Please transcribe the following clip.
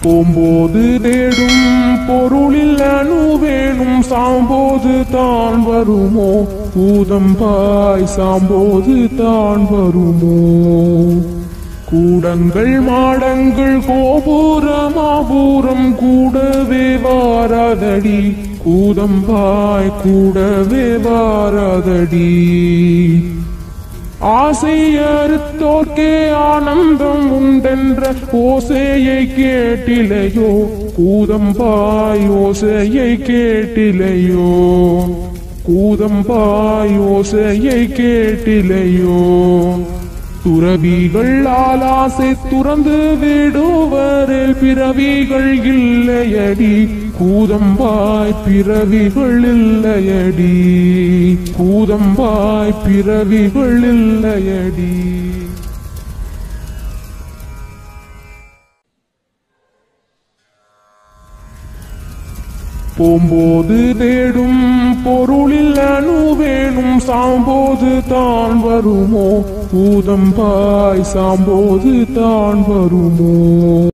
போம்போது தேடும் பொருளில் அணு வேணும் சாம்போது தான் வருமோ பூதம்பாய் சாம்போது தான் வருமோ கூடங்கள் மாடங்கள் கோபுரமாபூரம் கூடவே வாராதடி கூதம்பாய் கூடவே வாராதடி ஆசை அறுத்தோர்க்கே ஆனந்தம் உண்டென்ற ஓசையை கேட்டிலையோ கூதம்பாய் ஓசையை கேட்டிலையோ கூதம்பாய் ஓசையை கேட்டிலையோ துறவிகள் ஆலாசை துறந்து விடுவரில் பிறவிகள் இல்லையடி கூதம்பாய் பிறவிகள் இல்லையடி கூதம்பாய் பிறவிகள் இல்லையடி போம்போது தேடும் பொருளில் அணு வேணும் சாம்போது தான் வருமோ பூதம்பாய் சாம்போது தான் வருமோ